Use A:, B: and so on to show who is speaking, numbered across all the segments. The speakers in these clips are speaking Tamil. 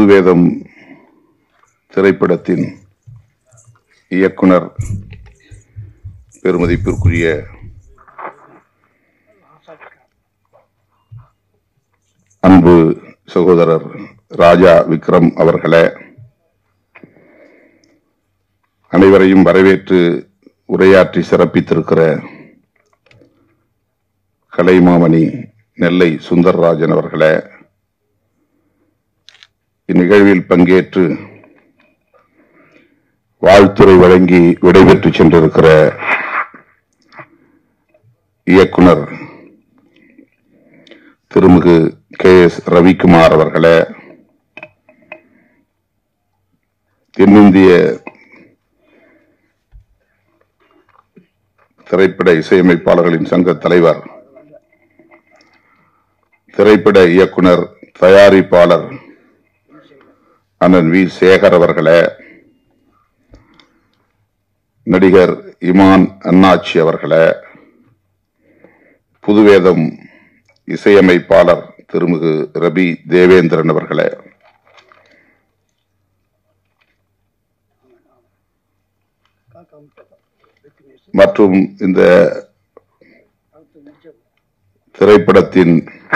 A: புதுவேதம் திரைப்படத்தின் இயக்குனர் பெருமதிப்பிற்குரிய அன்பு சகோதரர் ராஜா விக்ரம் அவர்களே அனைவரையும் வரவேற்று உரையாற்றி சிறப்பித்திருக்கிற கலைமாமணி நெல்லை சுந்தரராஜன் அவர்களே இந்நிகழ்வில் பங்கேற்று வாழ்த்துறை வழங்கி விடைபெற்று சென்றிருக்கிற இயக்குனர் திருமிகு கே எஸ் ரவிக்குமார் அவர்களே தென்னிந்திய திரைப்பட இசையமைப்பாளர்களின் சங்க தலைவர் திரைப்பட இயக்குனர் தயாரிப்பாளர் அண்ணன் வி சேகர் அவர்களே நடிகர் இமான் அண்ணாச்சி அவர்களே புதுவேதம் இசையமைப்பாளர் திருமிகு ரபி தேவேந்திரன் அவர்களே மற்றும் இந்த திரைப்படத்தின்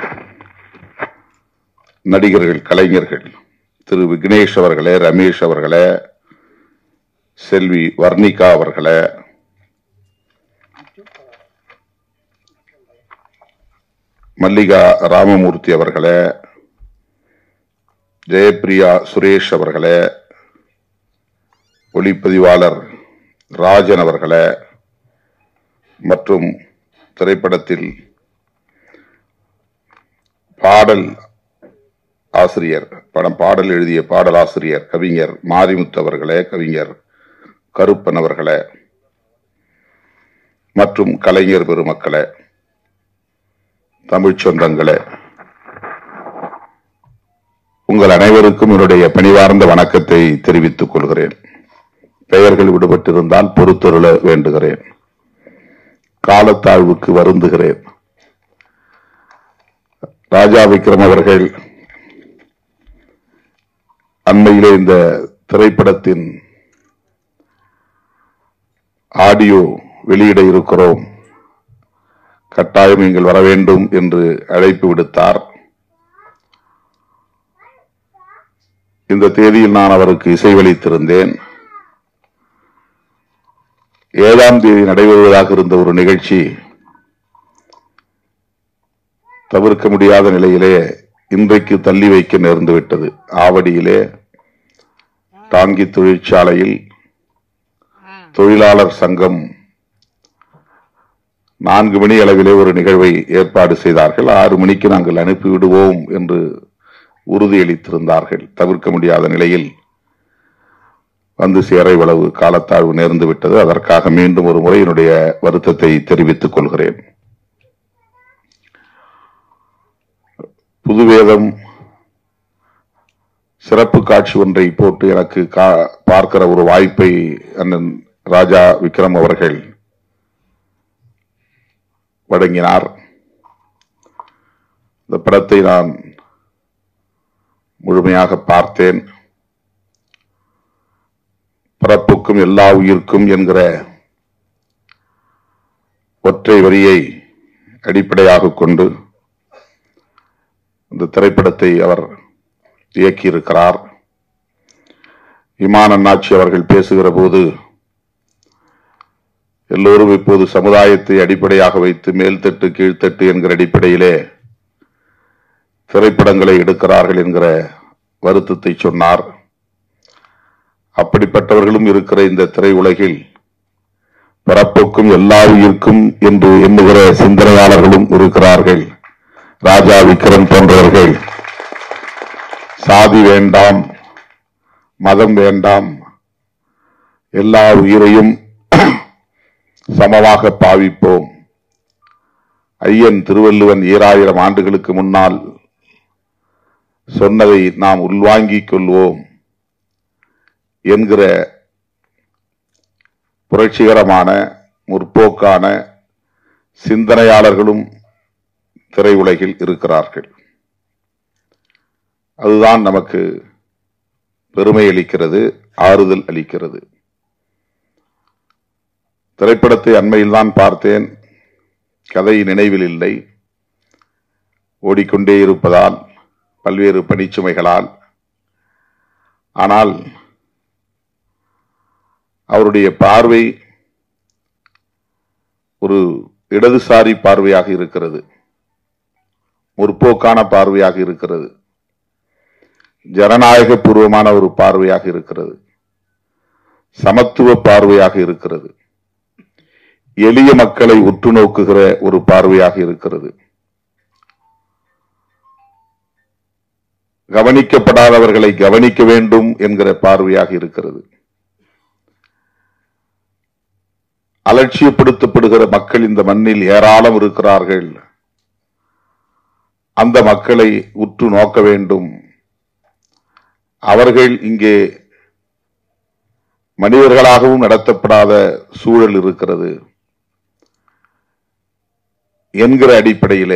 A: நடிகர்கள் கலைஞர்கள் திரு விக்னேஷ் அவர்களே ரமேஷ் அவர்களே செல்வி வர்ணிகா அவர்களே மல்லிகா ராமமூர்த்தி அவர்களே ஜெயப்பிரியா சுரேஷ் அவர்களே ஒளிப்பதிவாளர் ராஜன் அவர்களே மற்றும் திரைப்படத்தில் பாடல் ஆசிரியர் படம் பாடல் எழுதிய பாடல் ஆசிரியர் கவிஞர் மாரிமுத்து அவர்களே கவிஞர் கருப்பன் அவர்களே மற்றும் கலைஞர் பெருமக்களே தமிழ்ச் சொந்தங்களே உங்கள் அனைவருக்கும் என்னுடைய பணிவார்ந்த வணக்கத்தை தெரிவித்துக் கொள்கிறேன் பெயர்கள் விடுபட்டிருந்தால் பொறுத்தருள வேண்டுகிறேன் காலத்தாழ்வுக்கு வருந்துகிறேன் ராஜா விக்ரம் அவர்கள் அண்மையிலே இந்த திரைப்படத்தின் ஆடியோ வெளியிட இருக்கிறோம் கட்டாயம் நீங்கள் வர வேண்டும் என்று அழைப்பு விடுத்தார் இந்த தேதியில் நான் அவருக்கு இசைவளித்திருந்தேன் ஏழாம் தேதி நடைபெறுவதாக இருந்த ஒரு நிகழ்ச்சி தவிர்க்க முடியாத நிலையிலே இன்றைக்கு தள்ளி வைக்க நேர்ந்து விட்டது ஆவடியிலே டாங்கி தொழிற்சாலையில் தொழிலாளர் சங்கம் நான்கு மணி அளவிலே ஒரு நிகழ்வை ஏற்பாடு செய்தார்கள் ஆறு மணிக்கு நாங்கள் அனுப்பிவிடுவோம் என்று உறுதியளித்திருந்தார்கள் தவிர்க்க முடியாத நிலையில் வந்து சேர இவ்வளவு காலத்தாழ்வு நேர்ந்து விட்டது அதற்காக மீண்டும் ஒரு முறை என்னுடைய வருத்தத்தை தெரிவித்துக் கொள்கிறேன் புதுவேதம் சிறப்பு காட்சி ஒன்றை போட்டு எனக்கு கா- பார்க்கிற ஒரு வாய்ப்பை அண்ணன் ராஜா விக்ரம் அவர்கள் வழங்கினார் இந்த படத்தை நான் முழுமையாக பார்த்தேன் பிறப்புக்கும் எல்லா உயிர்க்கும் என்கிற ஒற்றை வரியை அடிப்படையாக கொண்டு இந்த திரைப்படத்தை அவர் இயக்கியிருக்கிறார் இமான் அண்ணாச்சி அவர்கள் பேசுகிற போது எல்லோரும் இப்போது சமுதாயத்தை அடிப்படையாக வைத்து மேல்தட்டு கீழ்த்தட்டு என்கிற அடிப்படையிலே திரைப்படங்களை எடுக்கிறார்கள் என்கிற வருத்தத்தை சொன்னார் அப்படிப்பட்டவர்களும் இருக்கிற இந்த திரையுலகில் பிறப்புக்கும் எல்லா உயிர்க்கும் என்று எண்ணுகிற சிந்தனையாளர்களும் இருக்கிறார்கள் ராஜா விக்ரம் போன்றவர்கள் சாதி வேண்டாம் மதம் வேண்டாம் எல்லா உயிரையும் சமமாக பாவிப்போம் ஐயன் திருவள்ளுவன் ஈராயிரம் ஆண்டுகளுக்கு முன்னால் சொன்னதை நாம் உள்வாங்கிக் கொள்வோம் என்கிற புரட்சிகரமான முற்போக்கான சிந்தனையாளர்களும் திரையுலகில் இருக்கிறார்கள் அதுதான் நமக்கு பெருமை அளிக்கிறது ஆறுதல் அளிக்கிறது திரைப்படத்தை அண்மையில் தான் பார்த்தேன் கதை நினைவில் இல்லை ஓடிக்கொண்டே இருப்பதால் பல்வேறு பணிச்சுமைகளால் ஆனால் அவருடைய பார்வை ஒரு இடதுசாரி பார்வையாக இருக்கிறது முற்போக்கான பார்வையாக இருக்கிறது ஜனநாயக பூர்வமான ஒரு பார்வையாக இருக்கிறது சமத்துவ பார்வையாக இருக்கிறது எளிய மக்களை உற்று நோக்குகிற ஒரு பார்வையாக இருக்கிறது கவனிக்கப்படாதவர்களை கவனிக்க வேண்டும் என்கிற பார்வையாக இருக்கிறது அலட்சியப்படுத்தப்படுகிற மக்கள் இந்த மண்ணில் ஏராளம் இருக்கிறார்கள் அந்த மக்களை உற்று நோக்க வேண்டும் அவர்கள் இங்கே மனிதர்களாகவும் நடத்தப்படாத சூழல் இருக்கிறது என்கிற அடிப்படையிலே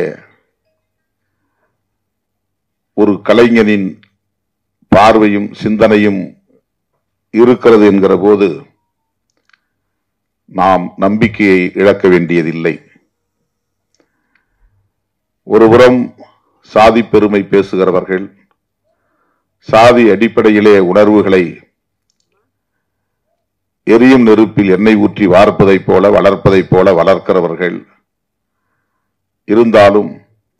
A: ஒரு கலைஞனின் பார்வையும் சிந்தனையும் இருக்கிறது என்கிற போது நாம் நம்பிக்கையை இழக்க வேண்டியதில்லை ஒருபுறம் சாதி பெருமை பேசுகிறவர்கள் சாதி அடிப்படையிலே உணர்வுகளை எரியும் நெருப்பில் எண்ணெய் ஊற்றி வார்ப்பதைப் போல வளர்ப்பதைப் போல வளர்க்கிறவர்கள் இருந்தாலும்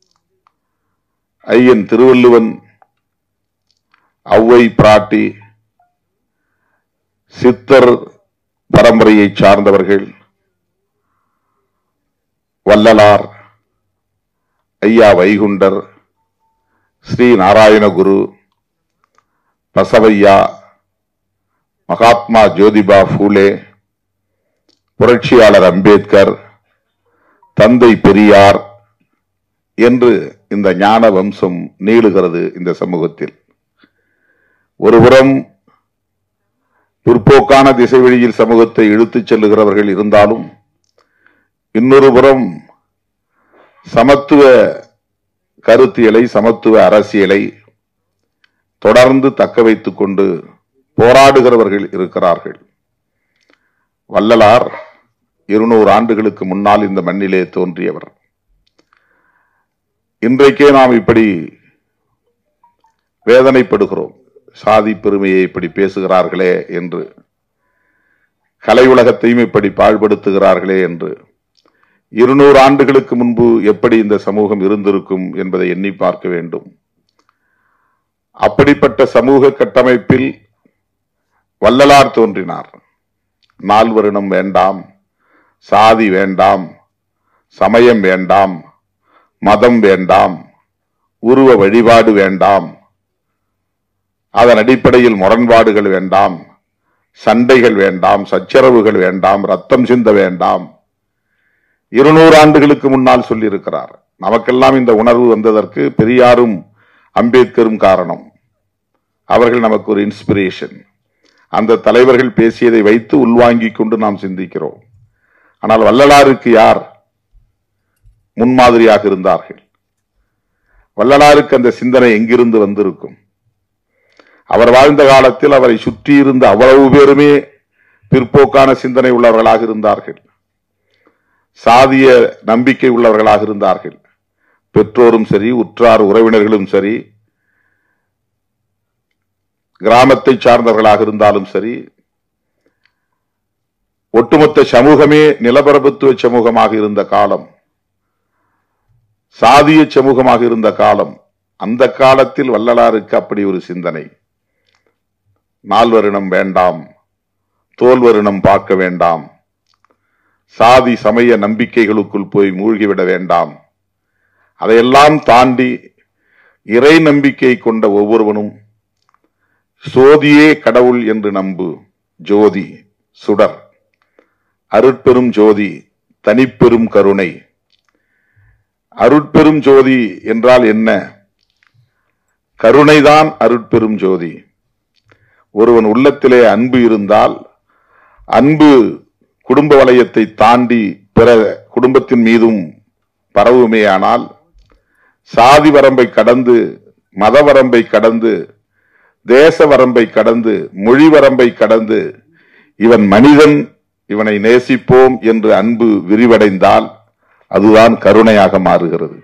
A: ஐயன் திருவள்ளுவன் ஔவை பிராட்டி சித்தர் பரம்பரையை சார்ந்தவர்கள் வள்ளலார் ஐயா வைகுண்டர் ஸ்ரீ நாராயணகுரு பசவையா மகாத்மா ஜோதிபா பூலே புரட்சியாளர் அம்பேத்கர் தந்தை பெரியார் என்று இந்த ஞான வம்சம் நீளுகிறது இந்த சமூகத்தில் ஒருபுறம் பிற்போக்கான திசை வழியில் சமூகத்தை இழுத்துச் செல்லுகிறவர்கள் இருந்தாலும் இன்னொரு புறம் சமத்துவ கருத்தியலை சமத்துவ அரசியலை தொடர்ந்து தக்க வைத்துக் கொண்டு போராடுகிறவர்கள் இருக்கிறார்கள் வள்ளலார் இருநூறு ஆண்டுகளுக்கு முன்னால் இந்த மண்ணிலே தோன்றியவர் இன்றைக்கே நாம் இப்படி வேதனைப்படுகிறோம் சாதி பெருமையை இப்படி பேசுகிறார்களே என்று கலை உலகத்தையும் இப்படி பாழ்படுத்துகிறார்களே என்று இருநூறு ஆண்டுகளுக்கு முன்பு எப்படி இந்த சமூகம் இருந்திருக்கும் என்பதை எண்ணி பார்க்க வேண்டும் அப்படிப்பட்ட சமூக கட்டமைப்பில் வள்ளலார் தோன்றினார் நால்வரினம் வேண்டாம் சாதி வேண்டாம் சமயம் வேண்டாம் மதம் வேண்டாம் உருவ வழிபாடு வேண்டாம் அதன் அடிப்படையில் முரண்பாடுகள் வேண்டாம் சண்டைகள் வேண்டாம் சச்சரவுகள் வேண்டாம் ரத்தம் சிந்த வேண்டாம் இருநூறு ஆண்டுகளுக்கு முன்னால் சொல்லியிருக்கிறார் நமக்கெல்லாம் இந்த உணர்வு வந்ததற்கு பெரியாரும் அம்பேத்கரும் காரணம் அவர்கள் நமக்கு ஒரு இன்ஸ்பிரேஷன் அந்த தலைவர்கள் பேசியதை வைத்து உள்வாங்கிக் கொண்டு நாம் சிந்திக்கிறோம் ஆனால் வள்ளலாருக்கு யார் முன்மாதிரியாக இருந்தார்கள் வள்ளலாருக்கு அந்த சிந்தனை எங்கிருந்து வந்திருக்கும் அவர் வாழ்ந்த காலத்தில் அவரை சுற்றி இருந்த அவ்வளவு பேருமே பிற்போக்கான சிந்தனை உள்ளவர்களாக இருந்தார்கள் சாதிய நம்பிக்கை உள்ளவர்களாக இருந்தார்கள் பெற்றோரும் சரி உற்றார் உறவினர்களும் சரி கிராமத்தை சார்ந்தவர்களாக இருந்தாலும் சரி ஒட்டுமொத்த சமூகமே நிலப்பரப்புத்துவ சமூகமாக இருந்த காலம் சாதிய சமூகமாக இருந்த காலம் அந்த காலத்தில் வள்ளலாருக்கு அப்படி ஒரு சிந்தனை நால்வரினம் வேண்டாம் தோல்வரினம் பார்க்க வேண்டாம் சாதி சமய நம்பிக்கைகளுக்குள் போய் மூழ்கிவிட வேண்டாம் அதையெல்லாம் தாண்டி இறை நம்பிக்கை கொண்ட ஒவ்வொருவனும் சோதியே கடவுள் என்று நம்பு ஜோதி சுடர் அருட்பெரும் ஜோதி தனிப்பெரும் கருணை அருட்பெரும் ஜோதி என்றால் என்ன கருணைதான் அருட்பெரும் ஜோதி ஒருவன் உள்ளத்திலே அன்பு இருந்தால் அன்பு குடும்ப வலயத்தை தாண்டி பிற குடும்பத்தின் மீதும் பரவுமேயானால் சாதி வரம்பை கடந்து மத வரம்பை கடந்து தேச வரம்பை கடந்து மொழி வரம்பை கடந்து இவன் மனிதன் இவனை நேசிப்போம் என்று அன்பு விரிவடைந்தால் அதுதான் கருணையாக மாறுகிறது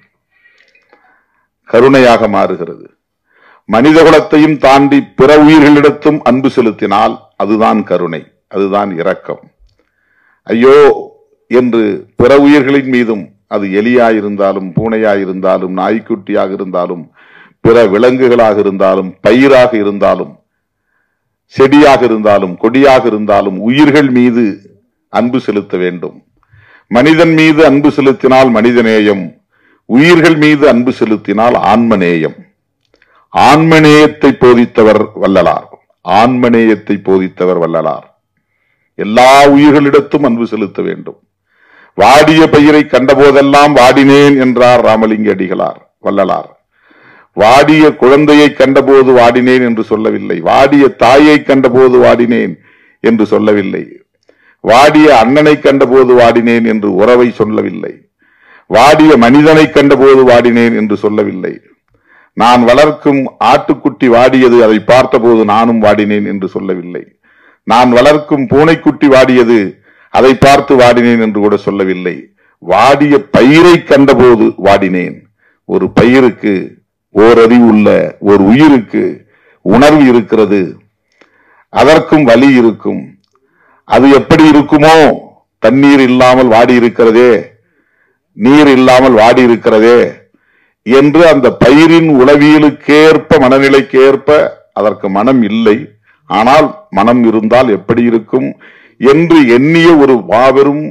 A: கருணையாக மாறுகிறது மனித குலத்தையும் தாண்டி பிற உயிர்களிடத்தும் அன்பு செலுத்தினால் அதுதான் கருணை அதுதான் இரக்கம் ஐயோ என்று பிற உயிர்களின் மீதும் அது எலியாயிருந்தாலும் பூனையாயிருந்தாலும் நாய்க்குட்டியாக இருந்தாலும் பிற விலங்குகளாக இருந்தாலும் பயிராக இருந்தாலும் செடியாக இருந்தாலும் கொடியாக இருந்தாலும் உயிர்கள் மீது அன்பு செலுத்த வேண்டும் மனிதன் மீது அன்பு செலுத்தினால் மனிதநேயம் உயிர்கள் மீது அன்பு செலுத்தினால் ஆன்மநேயம் ஆன்மநேயத்தை போதித்தவர் வள்ளலார் ஆன்மநேயத்தை போதித்தவர் வள்ளலார் எல்லா உயிர்களிடத்தும் அன்பு செலுத்த வேண்டும் வாடிய பயிரை கண்டபோதெல்லாம் வாடினேன் என்றார் ராமலிங்க அடிகளார் வள்ளலார் வாடிய குழந்தையை கண்டபோது வாடினேன் என்று சொல்லவில்லை வாடிய தாயை கண்டபோது வாடினேன் என்று சொல்லவில்லை வாடிய அண்ணனை கண்டபோது வாடினேன் என்று உறவை சொல்லவில்லை வாடிய மனிதனை கண்டபோது வாடினேன் என்று சொல்லவில்லை நான் வளர்க்கும் ஆட்டுக்குட்டி வாடியது அதை பார்த்தபோது நானும் வாடினேன் என்று சொல்லவில்லை நான் வளர்க்கும் பூனைக்குட்டி வாடியது அதை பார்த்து வாடினேன் என்று கூட சொல்லவில்லை வாடிய பயிரை கண்டபோது வாடினேன் ஒரு பயிருக்கு ஓரறிவு உள்ள ஒரு உயிருக்கு உணர்வு இருக்கிறது அதற்கும் வலி இருக்கும் அது எப்படி இருக்குமோ தண்ணீர் இல்லாமல் வாடி இருக்கிறதே நீர் இல்லாமல் வாடி இருக்கிறதே என்று அந்த பயிரின் உளவியலுக்கேற்ப மனநிலைக்கேற்ப அதற்கு மனம் இல்லை ஆனால் மனம் இருந்தால் எப்படி இருக்கும் என்று எண்ணிய ஒரு மாபெரும்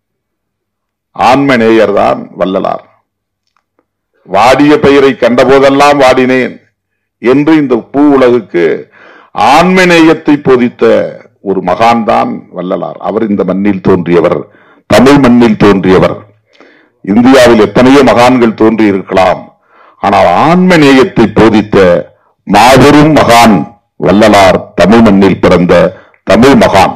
A: ஆன்மநேயர் தான் வள்ளலார் வாடிய பெயரை கண்டபோதெல்லாம் வாடினேன் என்று இந்த பூ உலகுக்கு ஆன்மநேயத்தை போதித்த ஒரு மகான் தான் வள்ளலார் அவர் இந்த மண்ணில் தோன்றியவர் தமிழ் மண்ணில் தோன்றியவர் இந்தியாவில் எத்தனையோ மகான்கள் தோன்றி இருக்கலாம் ஆனால் ஆன்மநேயத்தை போதித்த மாபெரும் மகான் வள்ளலார் தமிழ் மண்ணில் பிறந்த தமிழ் மகான்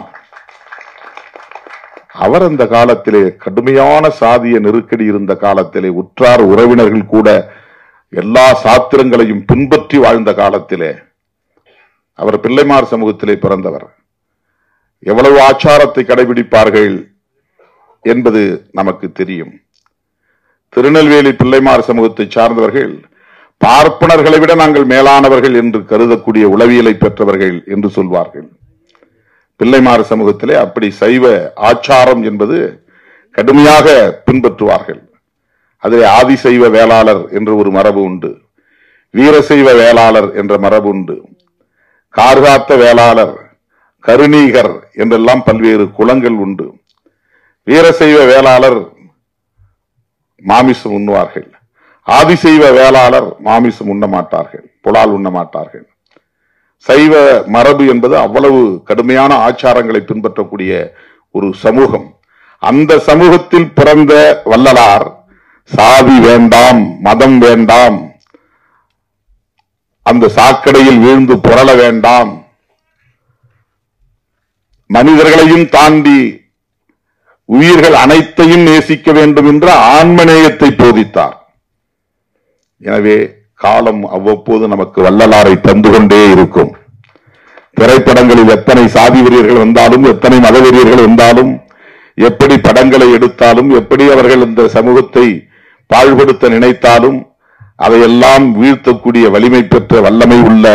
A: அவர் அந்த காலத்திலே கடுமையான சாதிய நெருக்கடி இருந்த காலத்திலே உற்றார் உறவினர்கள் கூட எல்லா சாத்திரங்களையும் பின்பற்றி வாழ்ந்த காலத்திலே அவர் பிள்ளைமார் சமூகத்திலே பிறந்தவர் எவ்வளவு ஆச்சாரத்தை கடைபிடிப்பார்கள் என்பது நமக்கு தெரியும் திருநெல்வேலி பிள்ளைமார் சமூகத்தை சார்ந்தவர்கள் பார்ப்பனர்களை விட நாங்கள் மேலானவர்கள் என்று கருதக்கூடிய உளவியலை பெற்றவர்கள் என்று சொல்வார்கள் பிள்ளைமார் சமூகத்திலே அப்படி சைவ ஆச்சாரம் என்பது கடுமையாக பின்பற்றுவார்கள் அதிலே ஆதிசைவ வேளாளர் என்ற ஒரு மரபு உண்டு வீரசைவ வேளாளர் என்ற மரபு உண்டு கார்காத்த வேளாளர் கருணீகர் என்றெல்லாம் பல்வேறு குலங்கள் உண்டு வீரசைவ வேளாளர் மாமிசம் உண்ணுவார்கள் ஆதிசைவ வேளாளர் மாமிசம் உண்ண மாட்டார்கள் புலால் உண்ண மாட்டார்கள் சைவ மரபு என்பது அவ்வளவு கடுமையான ஆச்சாரங்களை பின்பற்றக்கூடிய ஒரு சமூகம் அந்த சமூகத்தில் பிறந்த வள்ளலார் சாதி வேண்டாம் மதம் வேண்டாம் அந்த சாக்கடையில் வீழ்ந்து புரள வேண்டாம் மனிதர்களையும் தாண்டி உயிர்கள் அனைத்தையும் நேசிக்க வேண்டும் என்ற ஆன்மநேயத்தை போதித்தார் எனவே காலம் அவ்வப்போது நமக்கு வள்ளலாரை தந்து கொண்டே இருக்கும் திரைப்படங்களில் எத்தனை சாதி வெறியர்கள் வந்தாலும் எத்தனை மத வெறியர்கள் வந்தாலும் எப்படி படங்களை எடுத்தாலும் எப்படி அவர்கள் இந்த சமூகத்தை பாழ்படுத்த நினைத்தாலும் அதையெல்லாம் வீழ்த்தக்கூடிய வலிமை பெற்ற வல்லமை உள்ள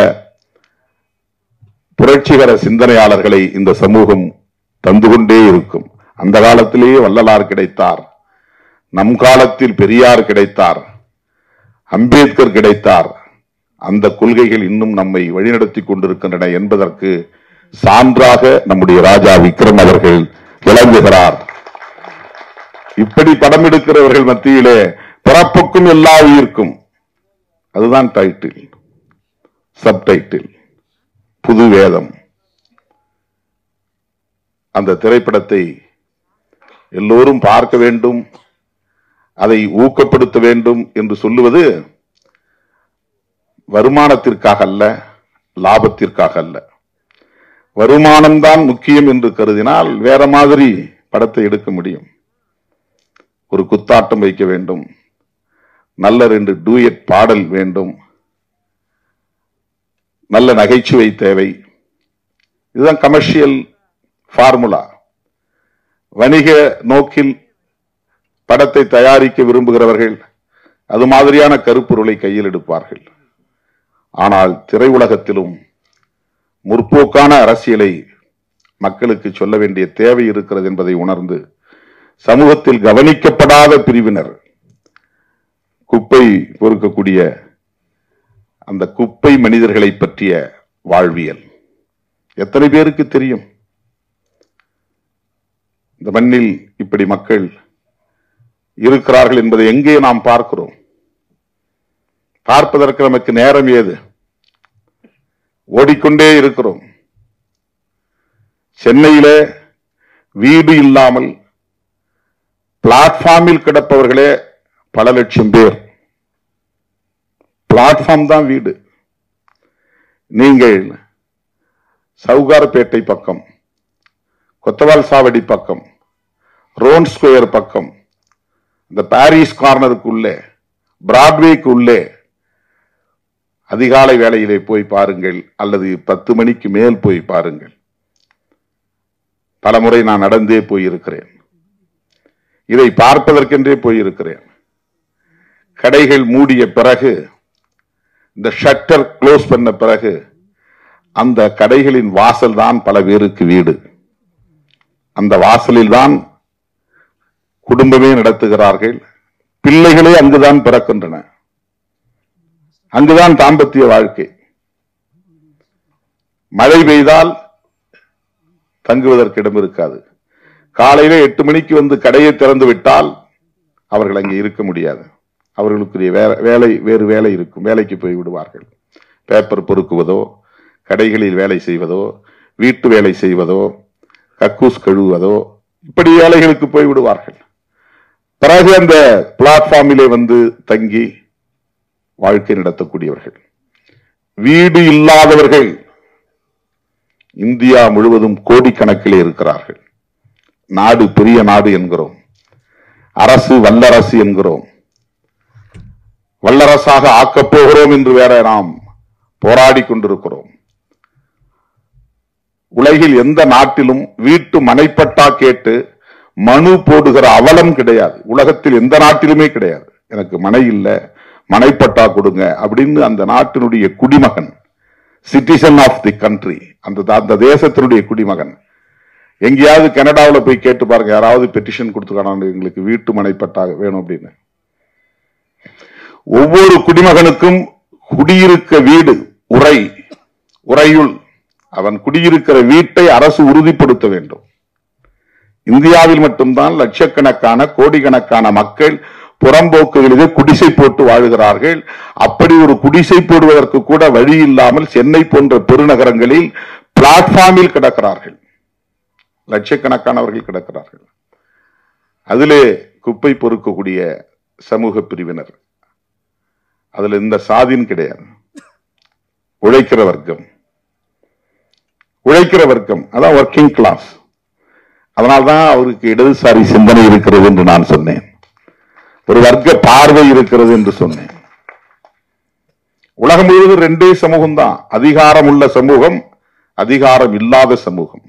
A: புரட்சிகர சிந்தனையாளர்களை இந்த சமூகம் தந்து கொண்டே இருக்கும் அந்த காலத்திலேயே வள்ளலார் கிடைத்தார் நம் காலத்தில் பெரியார் கிடைத்தார் அம்பேத்கர் கிடைத்தார் அந்த கொள்கைகள் இன்னும் நம்மை வழிநடத்தி கொண்டிருக்கின்றன என்பதற்கு சான்றாக நம்முடைய ராஜா விக்ரம் அவர்கள் விளங்குகிறார் இப்படி படம் எடுக்கிறவர்கள் மத்தியிலே பிறப்புக்கும் எல்லா உயிர்க்கும் அதுதான் டைட்டில் சப்டைட்டில் புது வேதம் அந்த திரைப்படத்தை எல்லோரும் பார்க்க வேண்டும் அதை ஊக்கப்படுத்த வேண்டும் என்று சொல்லுவது வருமானத்திற்காக அல்ல லாபத்திற்காக அல்ல வருமானம்தான் முக்கியம் என்று கருதினால் வேற மாதிரி படத்தை எடுக்க முடியும் ஒரு குத்தாட்டம் வைக்க வேண்டும் நல்ல ரெண்டு டூயட் பாடல் வேண்டும் நல்ல நகைச்சுவை தேவை இதுதான் கமர்ஷியல் ஃபார்முலா வணிக நோக்கில் படத்தை தயாரிக்க விரும்புகிறவர்கள் அது மாதிரியான கருப்பொருளை கையில் எடுப்பார்கள் ஆனால் திரையுலகத்திலும் முற்போக்கான அரசியலை மக்களுக்கு சொல்ல வேண்டிய தேவை இருக்கிறது என்பதை உணர்ந்து சமூகத்தில் கவனிக்கப்படாத பிரிவினர் குப்பை பொறுக்கக்கூடிய அந்த குப்பை மனிதர்களை பற்றிய வாழ்வியல் எத்தனை பேருக்கு தெரியும் இந்த மண்ணில் இப்படி மக்கள் இருக்கிறார்கள் என்பதை எங்கே நாம் பார்க்கிறோம் பார்ப்பதற்கு நமக்கு நேரம் ஏது ஓடிக்கொண்டே இருக்கிறோம் சென்னையில வீடு இல்லாமல் பிளாட்ஃபார்மில் கிடப்பவர்களே பல லட்சம் பேர் பிளாட்ஃபார்ம் தான் வீடு நீங்கள் சவுகார்பேட்டை பக்கம் கொத்தவால் சாவடி பக்கம் ரோன் ஸ்கொயர் பக்கம் இந்த பாரிஸ் கார்னருக்கு உள்ளே பிராட்வேக்கு உள்ளே அதிகாலை வேளையிலே போய் பாருங்கள் அல்லது பத்து மணிக்கு மேல் போய் பாருங்கள் பலமுறை நான் நடந்தே போயிருக்கிறேன் இதை பார்ப்பதற்கென்றே போயிருக்கிறேன் கடைகள் மூடிய பிறகு இந்த ஷட்டர் க்ளோஸ் பண்ண பிறகு அந்த கடைகளின் வாசல் தான் பல பேருக்கு வீடு அந்த வாசலில் தான் குடும்பமே நடத்துகிறார்கள் பிள்ளைகளே அங்குதான் பிறக்கின்றன அங்குதான் தாம்பத்திய வாழ்க்கை மழை பெய்தால் தங்குவதற்கு இடம் இருக்காது காலையில எட்டு மணிக்கு வந்து கடையை திறந்து விட்டால் அவர்கள் அங்கே இருக்க முடியாது அவர்களுக்குரிய வே- வேலை வேறு வேலை இருக்கும் வேலைக்கு போய் விடுவார்கள் பேப்பர் பொறுக்குவதோ கடைகளில் வேலை செய்வதோ வீட்டு வேலை செய்வதோ கக்கூஸ் கழுவுவதோ இப்படி வேலைகளுக்கு போய் விடுவார்கள் பிறகு அந்த பிளாட்ஃபார்மிலே வந்து தங்கி வாழ்க்கை நடத்தக்கூடியவர்கள் வீடு இல்லாதவர்கள் இந்தியா முழுவதும் கோடிக்கணக்கிலே இருக்கிறார்கள் நாடு பெரிய நாடு என்கிறோம் அரசு வல்லரசு என்கிறோம் வல்லரசாக ஆக்கப் போகிறோம் என்று வேற நாம் போராடி கொண்டிருக்கிறோம் உலகில் எந்த நாட்டிலும் வீட்டு மனைப்பட்டா கேட்டு மனு போடுகிற அவலம் கிடையாது உலகத்தில் எந்த நாட்டிலுமே கிடையாது எனக்கு மனை இல்ல மனைப்பட்டா கொடுங்க அப்படின்னு அந்த நாட்டினுடைய குடிமகன் சிட்டிசன் ஆஃப் தி கண்ட்ரி அந்த அந்த தேசத்தினுடைய குடிமகன் எங்கேயாவது கனடாவில் போய் கேட்டு பாருங்க யாராவது பெட்டிஷன் கொடுத்துருக்காங்க எங்களுக்கு வீட்டு மனைப்பட்டா வேணும் அப்படின்னு ஒவ்வொரு குடிமகனுக்கும் குடியிருக்க வீடு உரை உரையுள் அவன் குடியிருக்கிற வீட்டை அரசு உறுதிப்படுத்த வேண்டும் இந்தியாவில் மட்டும்தான் லட்சக்கணக்கான கோடிக்கணக்கான மக்கள் புறம்போக்குகளிலே குடிசை போட்டு வாழுகிறார்கள் அப்படி ஒரு குடிசை போடுவதற்கு கூட வழி இல்லாமல் சென்னை போன்ற பெருநகரங்களில் பிளாட்ஃபார்மில் கிடக்கிறார்கள் லட்சக்கணக்கானவர்கள் கிடக்கிறார்கள் அதிலே குப்பை பொறுக்கக்கூடிய சமூக பிரிவினர் அதுல இந்த சாதின்னு கிடையாது உழைக்கிற வர்க்கம் உழைக்கிற வர்க்கம் அதான் ஒர்க்கிங் கிளாஸ் அதனால்தான் அவருக்கு இடதுசாரி சிந்தனை இருக்கிறது என்று நான் சொன்னேன் ஒரு வர்க்க பார்வை இருக்கிறது என்று சொன்னேன் உலகம் முழுவதும் ரெண்டே சமூகம் தான் அதிகாரம் உள்ள சமூகம் அதிகாரம் இல்லாத சமூகம்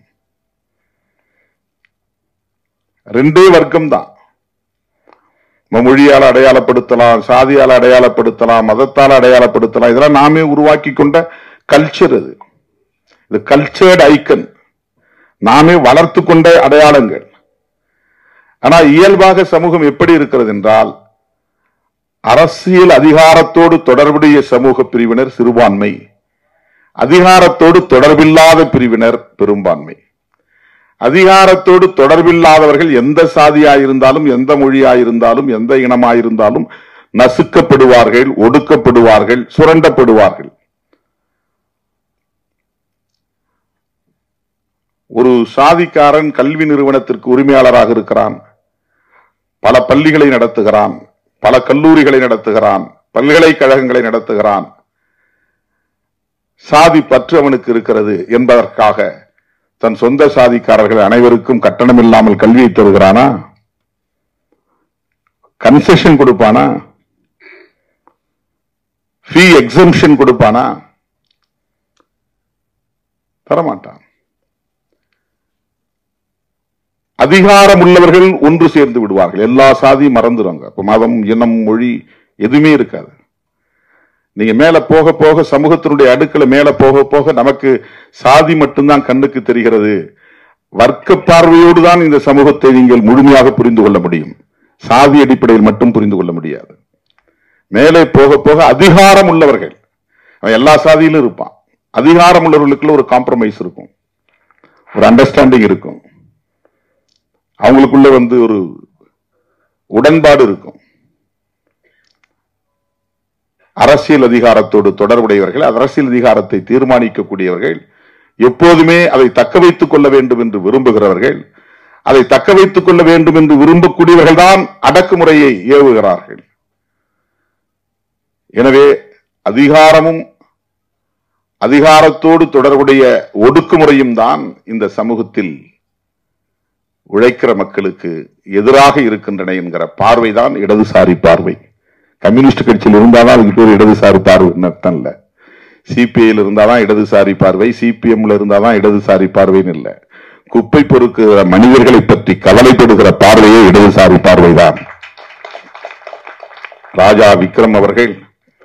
A: ரெண்டே வர்க்கம் தான் நம்ம மொழியால் அடையாளப்படுத்தலாம் சாதியால் அடையாளப்படுத்தலாம் மதத்தால் அடையாளப்படுத்தலாம் இதெல்லாம் நாமே உருவாக்கி கொண்ட கல்ச்சர் அது இது கல்ச்சர்ட் ஐக்கன் நாமே வளர்த்து கொண்ட அடையாளங்கள் ஆனா இயல்பாக சமூகம் எப்படி இருக்கிறது என்றால் அரசியல் அதிகாரத்தோடு தொடர்புடைய சமூக பிரிவினர் சிறுபான்மை அதிகாரத்தோடு தொடர்பில்லாத பிரிவினர் பெரும்பான்மை அதிகாரத்தோடு தொடர்பில்லாதவர்கள் எந்த சாதியாயிருந்தாலும் எந்த மொழியாயிருந்தாலும் எந்த இனமாயிருந்தாலும் நசுக்கப்படுவார்கள் ஒடுக்கப்படுவார்கள் சுரண்டப்படுவார்கள் ஒரு சாதிக்காரன் கல்வி நிறுவனத்திற்கு உரிமையாளராக இருக்கிறான் பல பள்ளிகளை நடத்துகிறான் பல கல்லூரிகளை நடத்துகிறான் பல்கலைக்கழகங்களை நடத்துகிறான் சாதி பற்று அவனுக்கு இருக்கிறது என்பதற்காக தன் சொந்த சாதிக்காரர்கள் அனைவருக்கும் கட்டணம் இல்லாமல் கல்வியை தருகிறானா கன்செஷன் கொடுப்பானா ஃபீ எக்ஸம்ஷன் கொடுப்பானா தரமாட்டான் அதிகாரம் உள்ளவர்கள் ஒன்று சேர்ந்து விடுவார்கள் எல்லா சாதியும் மறந்துடுவாங்க இப்ப மதம் இனம் மொழி எதுவுமே இருக்காது நீங்க மேல போக போக சமூகத்தினுடைய அடுக்கல மேல போக போக நமக்கு சாதி மட்டும்தான் கண்ணுக்கு தெரிகிறது வர்க்க பார்வையோடு தான் இந்த சமூகத்தை நீங்கள் முழுமையாக புரிந்து கொள்ள முடியும் சாதி அடிப்படையில் மட்டும் புரிந்து கொள்ள முடியாது மேலே போக போக அதிகாரம் உள்ளவர்கள் அவன் எல்லா சாதியிலும் இருப்பான் அதிகாரம் உள்ளவர்களுக்குள்ள ஒரு காம்ப்ரமைஸ் இருக்கும் ஒரு அண்டர்ஸ்டாண்டிங் இருக்கும் அவங்களுக்குள்ள வந்து ஒரு உடன்பாடு இருக்கும் அரசியல் அதிகாரத்தோடு தொடர்புடையவர்கள் அரசியல் அதிகாரத்தை தீர்மானிக்கக்கூடியவர்கள் எப்போதுமே அதை தக்க வைத்துக் கொள்ள வேண்டும் என்று விரும்புகிறவர்கள் அதை தக்க வைத்துக் கொள்ள வேண்டும் என்று விரும்பக்கூடியவர்கள் தான் அடக்குமுறையை ஏவுகிறார்கள் எனவே அதிகாரமும் அதிகாரத்தோடு தொடர்புடைய ஒடுக்குமுறையும் தான் இந்த சமூகத்தில் உழைக்கிற மக்களுக்கு எதிராக இருக்கின்றன என்கிற பார்வைதான் இடதுசாரி பார்வை கம்யூனிஸ்ட் கட்சியில் இருந்தாதான் அதுக்கு ஒரு இடதுசாரி பார்வைன்னு அர்த்தம் இல்ல சிபிஐல இருந்தாதான் இடதுசாரி பார்வை சிபிஎம்ல இருந்தாதான் இடதுசாரி பார்வைன்னு இல்ல குப்பை பொறுக்குகிற மனிதர்களை பற்றி கவலைப்படுகிற பார்வையே இடதுசாரி பார்வைதான் ராஜா விக்ரம் அவர்கள்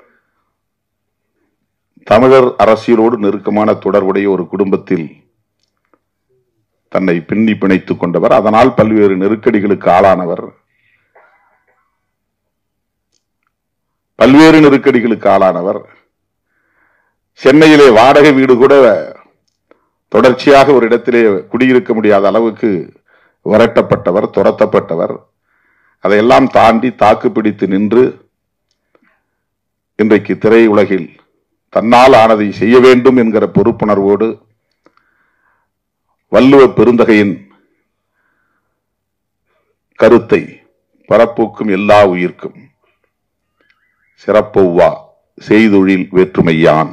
A: தமிழர் அரசியலோடு நெருக்கமான தொடர்புடைய ஒரு குடும்பத்தில் தன்னை பின்னி பிணைத்துக் கொண்டவர் அதனால் பல்வேறு நெருக்கடிகளுக்கு ஆளானவர் பல்வேறு நெருக்கடிகளுக்கு ஆளானவர் சென்னையிலே வாடகை வீடு கூட தொடர்ச்சியாக ஒரு இடத்திலே குடியிருக்க முடியாத அளவுக்கு விரட்டப்பட்டவர் துரத்தப்பட்டவர் அதையெல்லாம் தாண்டி தாக்கு பிடித்து நின்று இன்றைக்கு திரையுலகில் தன்னால் ஆனதை செய்ய வேண்டும் என்கிற பொறுப்புணர்வோடு வள்ளுவ பெருந்தகையின் கருத்தை பரப்போக்கும் எல்லா உயிர்க்கும் சிறப்பொவ்வா செய்தொழில் வேற்றுமையான்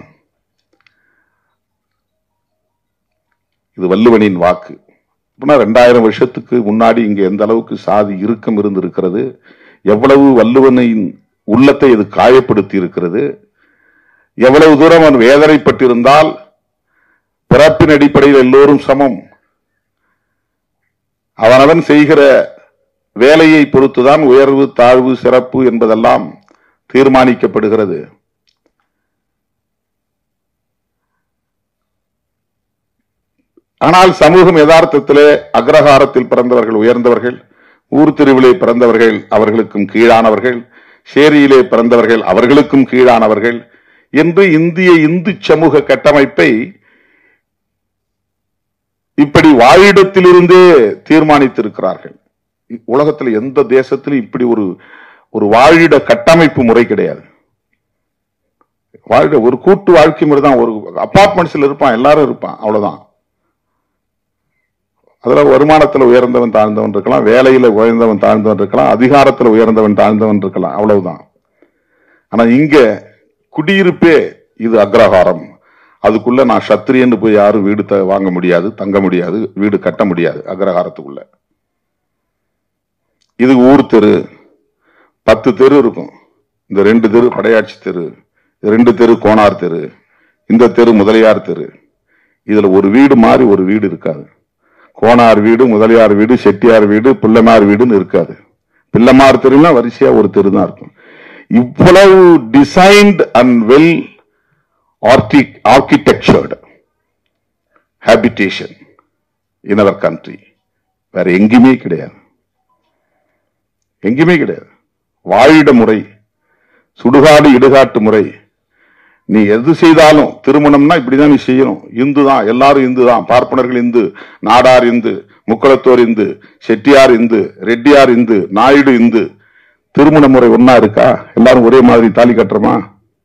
A: இது வள்ளுவனின் வாக்கு அப்படின்னா ரெண்டாயிரம் வருஷத்துக்கு முன்னாடி இங்க எந்த அளவுக்கு சாதி இறுக்கம் இருந்திருக்கிறது எவ்வளவு வள்ளுவனின் உள்ளத்தை இது காயப்படுத்தி இருக்கிறது எவ்வளவு தூரம் அவன் வேதனைப்பட்டிருந்தால் பிறப்பின் அடிப்படையில் எல்லோரும் சமம் அவனவன் செய்கிற வேலையை பொறுத்துதான் உயர்வு தாழ்வு சிறப்பு என்பதெல்லாம் தீர்மானிக்கப்படுகிறது ஆனால் சமூகம் யதார்த்தத்திலே அக்ரஹாரத்தில் பிறந்தவர்கள் உயர்ந்தவர்கள் ஊர் திருவிலே பிறந்தவர்கள் அவர்களுக்கும் கீழானவர்கள் சேரியிலே பிறந்தவர்கள் அவர்களுக்கும் கீழானவர்கள் என்று இந்திய இந்து சமூக கட்டமைப்பை இப்படி வாழிடத்திலிருந்தே தீர்மானித்திருக்கிறார்கள் உலகத்தில் எந்த தேசத்திலும் இப்படி ஒரு ஒரு வாழிட கட்டமைப்பு முறை கிடையாது வாழிட ஒரு கூட்டு வாழ்க்கை முறை தான் ஒரு அபார்ட்மெண்ட்ஸ்ல இருப்பான் எல்லாரும் இருப்பான் அவ்வளவுதான் அதுல வருமானத்துல உயர்ந்தவன் தாழ்ந்தவன் இருக்கலாம் வேலையில உயர்ந்தவன் தாழ்ந்தவன் இருக்கலாம் அதிகாரத்துல உயர்ந்தவன் தாழ்ந்தவன் இருக்கலாம் அவ்வளவுதான் ஆனா இங்க குடியிருப்பே இது அக்ரஹாரம் அதுக்குள்ள நான் சத்திரியன்னு போய் யாரும் வீடு த- வாங்க முடியாது தங்க முடியாது வீடு கட்ட முடியாது அக்ரஹாரத்துக்குள்ள இது ஊர் தெரு பத்து தெரு இருக்கும் இந்த ரெண்டு தெரு படையாட்சி தெரு இந்த ரெண்டு தெரு கோனார் தெரு இந்த தெரு முதலியார் தெரு இதுல ஒரு வீடு மாதிரி ஒரு வீடு இருக்காது கோனார் வீடு முதலியார் வீடு செட்டியார் வீடு பிள்ளைமார் வீடுன்னு இருக்காது பிள்ளைமார் தெருனா வரிசையா ஒரு தெரு தான் இருக்கும் இவ்வளவு designed and well architectured habitation in our country வேற எங்கேயுமே கிடையாது எங்கேயுமே கிடையாது வாழிட முறை சுடுகாடு இடுகாட்டு முறை நீ எது செய்தாலும் திருமணம்னா இப்படிதான் நீ செய்யணும் இந்து தான் எல்லாரும் இந்து தான் பார்ப்பனர்கள் இந்து நாடார் இந்து முக்குளத்தோர் இந்து செட்டியார் இந்து ரெட்டியார் இந்து நாயுடு இந்து திருமண முறை ஒன்னா இருக்கா எல்லாரும் ஒரே மாதிரி தாலி கட்டுறோமா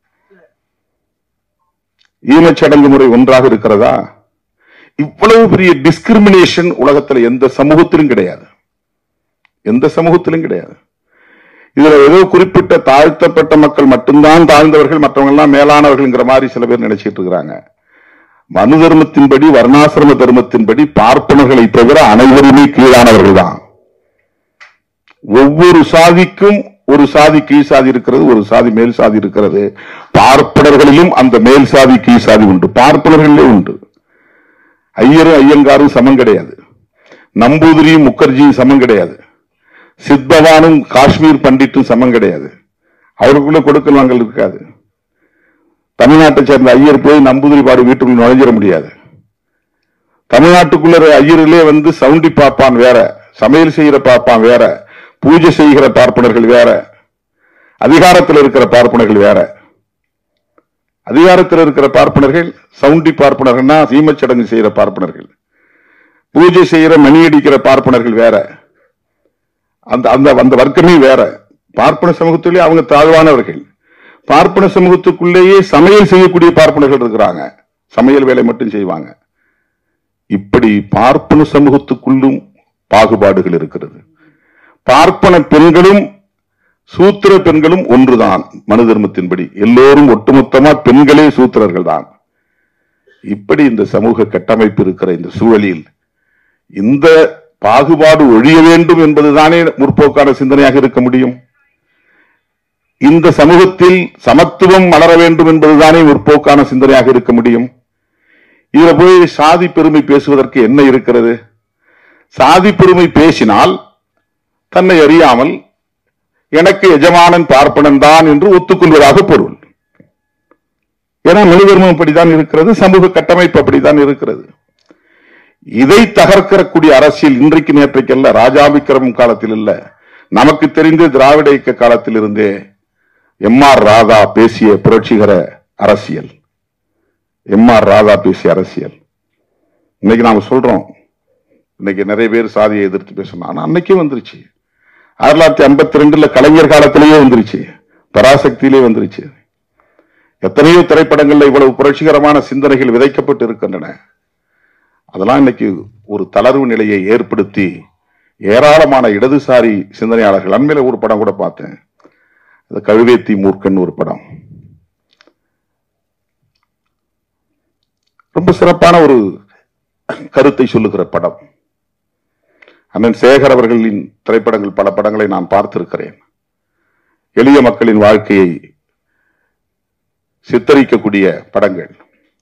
A: ஈமச்சடங்கு முறை ஒன்றாக இருக்கிறதா இவ்வளவு பெரிய டிஸ்கிரிமினேஷன் உலகத்துல எந்த சமூகத்திலும் கிடையாது எந்த சமூகத்திலும் கிடையாது இதுல ஏதோ குறிப்பிட்ட தாழ்த்தப்பட்ட மக்கள் மட்டும்தான் தாழ்ந்தவர்கள் மற்றவங்க எல்லாம் மேலானவர்கள்ங்கிற மாதிரி சில பேர் நினைச்சிட்டு இருக்கிறாங்க மனு தர்மத்தின்படி வர்ணாசிரம தர்மத்தின்படி பார்ப்பனர்களை தவிர அனைவருமே கீழானவர்கள் தான் ஒவ்வொரு சாதிக்கும் ஒரு சாதி கீழ் சாதி இருக்கிறது ஒரு சாதி மேல் சாதி இருக்கிறது பார்ப்பனர்களிலும் அந்த மேல் சாதி கீழ் சாதி உண்டு பார்ப்பனர்களிலே உண்டு ஐயரும் ஐயங்காரும் சமம் கிடையாது நம்பூதிரியும் முகர்ஜியும் சமம் கிடையாது சித்பவானும் காஷ்மீர் பண்டிட்டும் சமம் கிடையாது அவருக்குள்ள கொடுக்கல் வாங்கல் இருக்காது தமிழ்நாட்டை சேர்ந்த ஐயர் போய் நம்பூதிரி பாடு வீட்டுக்குள்ள நுழைஞ்சிட முடியாது தமிழ்நாட்டுக்குள்ள இருக்கிற ஐயர்களே வந்து சவுண்டி பார்ப்பான் வேற சமையல் செய்கிற பார்ப்பான் வேற பூஜை செய்கிற பார்ப்பனர்கள் வேற அதிகாரத்தில் இருக்கிற பார்ப்பனர்கள் வேற அதிகாரத்தில் இருக்கிற பார்ப்பனர்கள் சவுண்டி பார்ப்பனர்கள்னா சீமச்சடங்கு செய்கிற பார்ப்பனர்கள் பூஜை செய்கிற மணி அடிக்கிற பார்ப்பனர்கள் வேற அந்த அந்த அந்த வர்க்கமே வேற பார்ப்பன சமூகத்திலே அவங்க தாழ்வானவர்கள் பார்ப்பன சமூகத்துக்குள்ளேயே சமையல் செய்யக்கூடிய பார்ப்பனர்கள் இருக்கிறாங்க சமையல் வேலை மட்டும் செய்வாங்க இப்படி பார்ப்பன சமூகத்துக்குள்ளும் பாகுபாடுகள் இருக்கிறது பார்ப்பன பெண்களும் சூத்திர பெண்களும் ஒன்றுதான் மனு தர்மத்தின்படி எல்லோரும் ஒட்டுமொத்தமா பெண்களே சூத்திரர்கள் தான் இப்படி இந்த சமூக கட்டமைப்பு இருக்கிற இந்த சூழலில் இந்த பாகுபாடு ஒழிய வேண்டும் என்பதுதானே முற்போக்கான சிந்தனையாக இருக்க முடியும் இந்த சமூகத்தில் சமத்துவம் மலர வேண்டும் என்பதுதானே முற்போக்கான சிந்தனையாக இருக்க முடியும் இதுல போய் சாதி பெருமை பேசுவதற்கு என்ன இருக்கிறது சாதி பெருமை பேசினால் தன்னை அறியாமல் எனக்கு எஜமானன் பார்ப்பனன் தான் என்று ஒத்துக்கொள்வதாக பொருள் ஏன்னா மனிதர்மம் அப்படித்தான் இருக்கிறது சமூக கட்டமைப்பு அப்படித்தான் இருக்கிறது இதை தகர்க்கக்கூடிய அரசியல் இன்றைக்கு நேற்றைக்கல்ல ராஜாபிக்கிரமம் காலத்தில் இல்ல நமக்கு தெரிந்த திராவிட இயக்க காலத்தில் இருந்தே எம் ஆர் ராதா பேசிய புரட்சிகர அரசியல் எம் ஆர் ராதா பேசிய அரசியல் இன்னைக்கு நாம சொல்றோம் இன்னைக்கு நிறைய பேர் சாதியை எதிர்த்து பேசணும் ஆனா அன்னைக்கே வந்துருச்சு ஆயிரத்தி தொள்ளாயிரத்தி ஐம்பத்தி ரெண்டுல கலைஞர் காலத்திலேயே வந்துருச்சு பராசக்தியிலே வந்துருச்சு எத்தனையோ திரைப்படங்கள்ல இவ்வளவு புரட்சிகரமான சிந்தனைகள் விதைக்கப்பட்டு இருக்கின்றன அதெல்லாம் இன்னைக்கு ஒரு தளர்வு நிலையை ஏற்படுத்தி ஏராளமான இடதுசாரி சிந்தனையாளர்கள் அண்மையில ஒரு படம் கூட பார்த்தேன் அது கழுவேத்தி மூர்க்கன் ஒரு படம் ரொம்ப சிறப்பான ஒரு கருத்தை சொல்லுகிற படம் அண்ணன் சேகர் அவர்களின் திரைப்படங்கள் பல படங்களை நான் பார்த்திருக்கிறேன் எளிய மக்களின் வாழ்க்கையை சித்தரிக்கக்கூடிய படங்கள்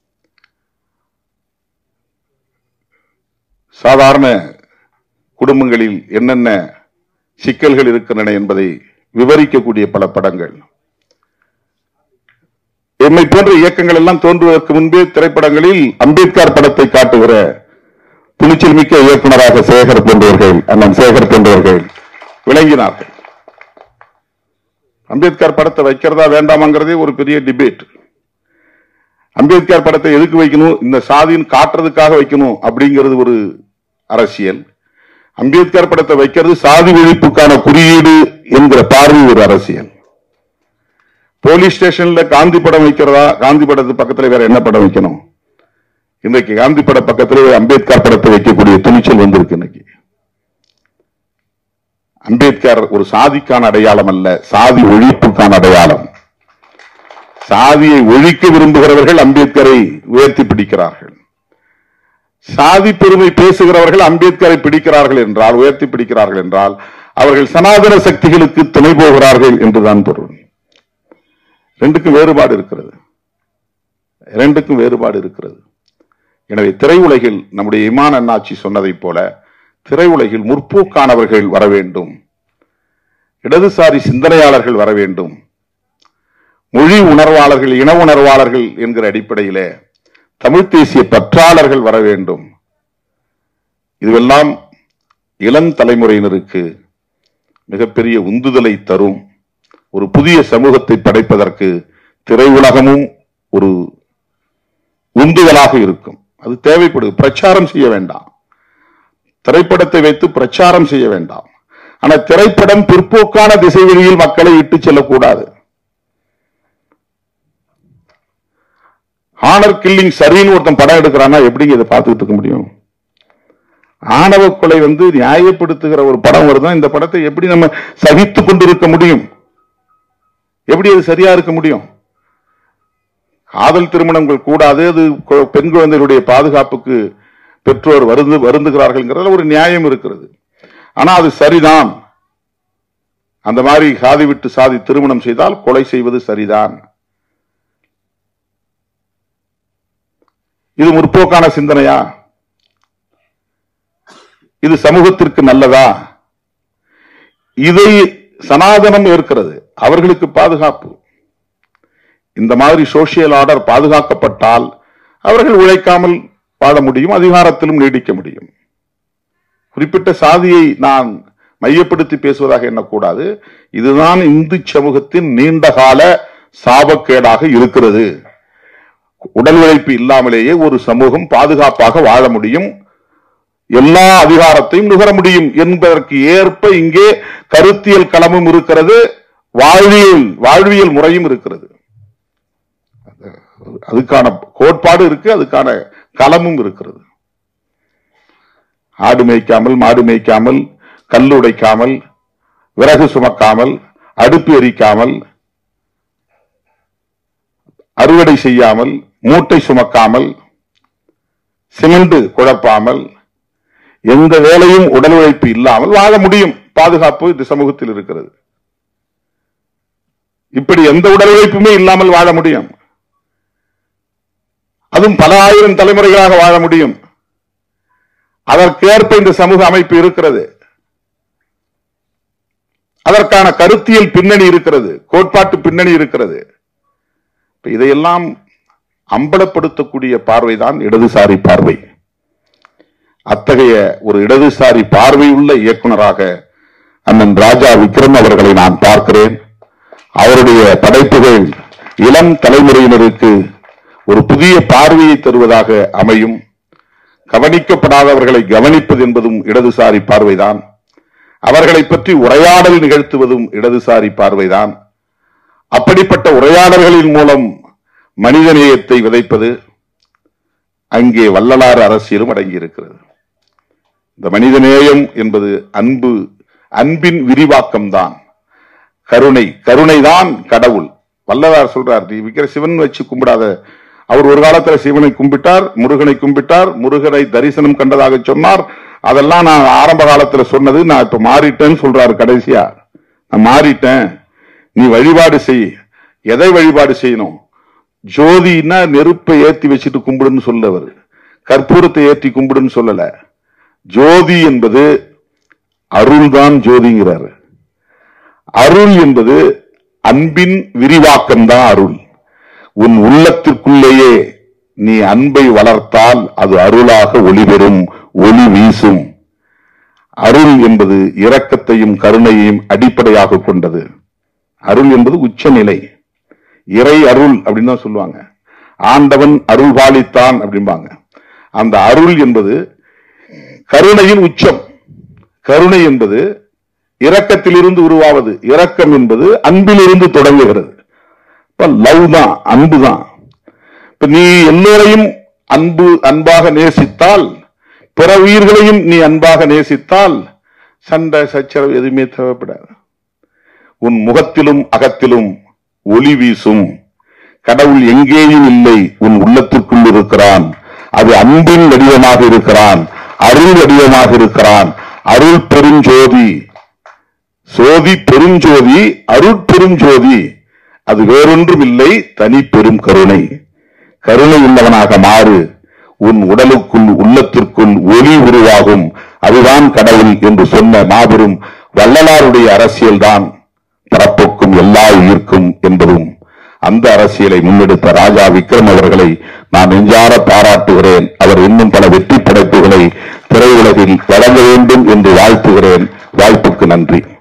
A: சாதாரண குடும்பங்களில் என்னென்ன சிக்கல்கள் இருக்கின்றன என்பதை விவரிக்கக்கூடிய பல படங்கள் எம்மை போன்ற இயக்கங்கள் எல்லாம் தோன்றுவதற்கு முன்பே திரைப்படங்களில் அம்பேத்கர் படத்தை காட்டுகிற துணிச்சல் மிக்க இயக்குனராக சேகர் போன்றவர்கள் அண்ணன் சேகர் போன்றவர்கள் விளங்கினார்கள் அம்பேத்கர் படத்தை வைக்கிறதா வேண்டாமாங்கிறதே ஒரு பெரிய டிபேட் அம்பேத்கர் படத்தை எதுக்கு வைக்கணும் இந்த சாதின்னு காட்டுறதுக்காக வைக்கணும் அப்படிங்கிறது ஒரு அரசியல் அம்பேத்கர் படத்தை வைக்கிறது சாதி ஒழிப்புக்கான குறியீடு என்கிற பார்வை ஒரு அரசியல் போலீஸ் ஸ்டேஷன்ல காந்தி படம் வைக்கிறதா காந்தி படத்து பக்கத்துல வேற என்ன படம் வைக்கணும் இன்றைக்கு காந்தி பட பக்கத்திலே அம்பேத்கர் படத்தை வைக்கக்கூடிய துணிச்சல் வந்திருக்கு இன்னைக்கு அம்பேத்கர் ஒரு சாதிக்கான அடையாளம் அல்ல சாதி ஒழிப்புக்கான அடையாளம் சாதியை ஒழிக்க விரும்புகிறவர்கள் அம்பேத்கரை உயர்த்தி பிடிக்கிறார்கள் சாதி பெருமை பேசுகிறவர்கள் அம்பேத்கரை பிடிக்கிறார்கள் என்றால் உயர்த்தி பிடிக்கிறார்கள் என்றால் அவர்கள் சனாதன சக்திகளுக்கு துணை போகிறார்கள் என்றுதான் பொருள் ரெண்டுக்கும் வேறுபாடு இருக்கிறது இரண்டுக்கும் வேறுபாடு இருக்கிறது எனவே திரையுலகில் நம்முடைய இமான் அண்ணாச்சி சொன்னதைப் போல திரையுலகில் முற்போக்கானவர்கள் வர வேண்டும் இடதுசாரி சிந்தனையாளர்கள் வர வேண்டும் மொழி உணர்வாளர்கள் இன உணர்வாளர்கள் என்கிற அடிப்படையிலே தமிழ் தேசிய பற்றாளர்கள் வர வேண்டும் இதுவெல்லாம் இளம் தலைமுறையினருக்கு மிகப்பெரிய உந்துதலை தரும் ஒரு புதிய சமூகத்தை படைப்பதற்கு திரையுலகமும் ஒரு உந்துதலாக இருக்கும் அது தேவைப்படுது பிரச்சாரம் செய்ய வேண்டாம் திரைப்படத்தை வைத்து பிரச்சாரம் செய்ய வேண்டாம் ஆனா திரைப்படம் பிற்போக்கான திசை வழியில் மக்களை இட்டு செல்லக்கூடாது ஹானர் கில்லிங் சரின்னு ஒருத்தன் படம் எடுக்கிறான்னா எப்படிங்க இதை பார்த்துக்கிட்டு இருக்க முடியும் ஆணவ கொலை வந்து நியாயப்படுத்துகிற ஒரு படம் வருதுன்னா இந்த படத்தை எப்படி நம்ம சகித்துக் கொண்டிருக்க முடியும் எப்படி அது சரியா இருக்க முடியும் காதல் திருமணங்கள் கூடாது அது கு- பெண் குழந்தைகளுடைய பாதுகாப்புக்கு பெற்றோர் வருந்து வருந்துகிறார்கள்ங்கிறதுல ஒரு நியாயம் இருக்கிறது ஆனா அது சரிதான் அந்த மாதிரி சாதி விட்டு சாதி திருமணம் செய்தால் கொலை செய்வது சரிதான் இது முற்போக்கான சிந்தனையா இது சமூகத்திற்கு நல்லதா இதை சனாதனம் ஏற்கிறது அவர்களுக்கு பாதுகாப்பு இந்த மாதிரி சோசியல் ஆர்டர் பாதுகாக்கப்பட்டால் அவர்கள் உழைக்காமல் வாழ முடியும் அதிகாரத்திலும் நீடிக்க முடியும் குறிப்பிட்ட சாதியை நான் மையப்படுத்தி பேசுவதாக எண்ணக்கூடாது இதுதான் இந்து சமூகத்தின் நீண்டகால சாபக்கேடாக இருக்கிறது உடல் உழைப்பு இல்லாமலேயே ஒரு சமூகம் பாதுகாப்பாக வாழ முடியும் எல்லா அதிகாரத்தையும் நுகர முடியும் என்பதற்கு ஏற்ப இங்கே கருத்தியல் களமும் இருக்கிறது வாழ்வியல் வாழ்வியல் முறையும் இருக்கிறது அதுக்கான கோட்பாடு இருக்கு அதுக்கான களமும் இருக்கிறது ஆடு மேய்க்காமல் மாடு மேய்க்காமல் கல் உடைக்காமல் விறகு சுமக்காமல் அடுப்பு எரிக்காமல் அறுவடை செய்யாமல் மூட்டை சுமக்காமல் சிமெண்ட் குழப்பாமல் எந்த வேலையும் உடல் உழைப்பு இல்லாமல் வாழ முடியும் பாதுகாப்பு இந்த சமூகத்தில் இருக்கிறது இப்படி எந்த உடல் உழைப்புமே இல்லாமல் வாழ முடியும் அதுவும் பல ஆயிரம் தலைமுறைகளாக வாழ முடியும் அதற்கேற்ப இந்த சமூக அமைப்பு இருக்கிறது அதற்கான கருத்தியல் பின்னணி இருக்கிறது கோட்பாட்டு பின்னணி இருக்கிறது இப்ப இதையெல்லாம் அம்பலப்படுத்தக்கூடிய பார்வைதான் இடதுசாரி பார்வை அத்தகைய ஒரு இடதுசாரி பார்வை உள்ள இயக்குனராக அண்ணன் ராஜா விக்ரம் அவர்களை நான் பார்க்கிறேன் அவருடைய படைப்புகள் இளம் தலைமுறையினருக்கு ஒரு புதிய பார்வையை தருவதாக அமையும் கவனிக்கப்படாதவர்களை கவனிப்பது என்பதும் இடதுசாரி பார்வைதான் அவர்களை பற்றி உரையாடல் நிகழ்த்துவதும் இடதுசாரி பார்வைதான் அப்படிப்பட்ட உரையாடல்களின் மூலம் மனிதநேயத்தை விதைப்பது அங்கே வள்ளலாறு அரசியலும் அடங்கியிருக்கிறது இந்த மனிதநேயம் என்பது அன்பு அன்பின் விரிவாக்கம் தான் கருணை கருணை தான் கடவுள் வல்லதார் சொல்றார் நீ விக்கிற சிவன் வச்சு கும்பிடாத அவர் ஒரு காலத்துல சிவனை கும்பிட்டார் முருகனை கும்பிட்டார் முருகனை தரிசனம் கண்டதாக சொன்னார் அதெல்லாம் நான் ஆரம்ப காலத்துல சொன்னது நான் இப்ப மாறிட்டேன்னு சொல்றாரு கடைசியா நான் மாறிட்டேன் நீ வழிபாடு செய் எதை வழிபாடு செய்யணும் ஜோதினா நெருப்பை ஏத்தி வச்சுட்டு கும்பிடுன்னு சொல்லவர் கற்பூரத்தை ஏற்றி கும்பிடுன்னு சொல்லல ஜோதி என்பது அருள்தான் ஜோதிங்கிறாரு அருள் என்பது அன்பின் விரிவாக்கம் தான் அருள் உன் உள்ளத்திற்குள்ளேயே நீ அன்பை வளர்த்தால் அது அருளாக ஒளிபெறும் ஒளி வீசும் அருள் என்பது இரக்கத்தையும் கருணையையும் அடிப்படையாக கொண்டது அருள் என்பது உச்சநிலை இறை அருள் அப்படின்னு தான் சொல்லுவாங்க ஆண்டவன் அருள் பாலித்தான் அப்படிம்பாங்க அந்த அருள் என்பது கருணையின் உச்சம் கருணை என்பது இரக்கத்திலிருந்து உருவாவது இரக்கம் என்பது அன்பிலிருந்து தொடங்குகிறது இப்ப லவ் தான் அன்பு தான் இப்ப நீ எல்லோரையும் அன்பு அன்பாக நேசித்தால் பிற உயிர்களையும் நீ அன்பாக நேசித்தால் சண்டை சச்சரவு எதுவுமே தேவைப்படாது உன் முகத்திலும் அகத்திலும் ஒளி வீசும் கடவுள் எங்கேயும் இல்லை உன் உள்ளத்திற்குள் இருக்கிறான் அது அன்பின் வடிவமாக இருக்கிறான் அருள் வடிவமாக இருக்கிறான் அருள் பெருஞ்சோதி சோதி பெருஞ்சோதி அருட்பெருஞ்சோதி அது வேறொன்றும் இல்லை தனி பெரும் கருணை கருணை உள்ளவனாக மாறு உன் உடலுக்குள் உள்ளத்திற்குள் ஒளி உருவாகும் அதுதான் கடவுள் என்று சொன்ன மாபெரும் வள்ளலாருடைய அரசியல்தான் பரப்புக்கும் எல்லா உயிர்க்கும் என்பதும் அந்த அரசியலை முன்னெடுத்த ராஜா விக்ரம் அவர்களை நான் நெஞ்சார பாராட்டுகிறேன் அவர் இன்னும் பல வெற்றி படைப்புகளை திரையுலகில் வழங்க வேண்டும் என்று வாழ்த்துகிறேன் வாய்ப்புக்கு நன்றி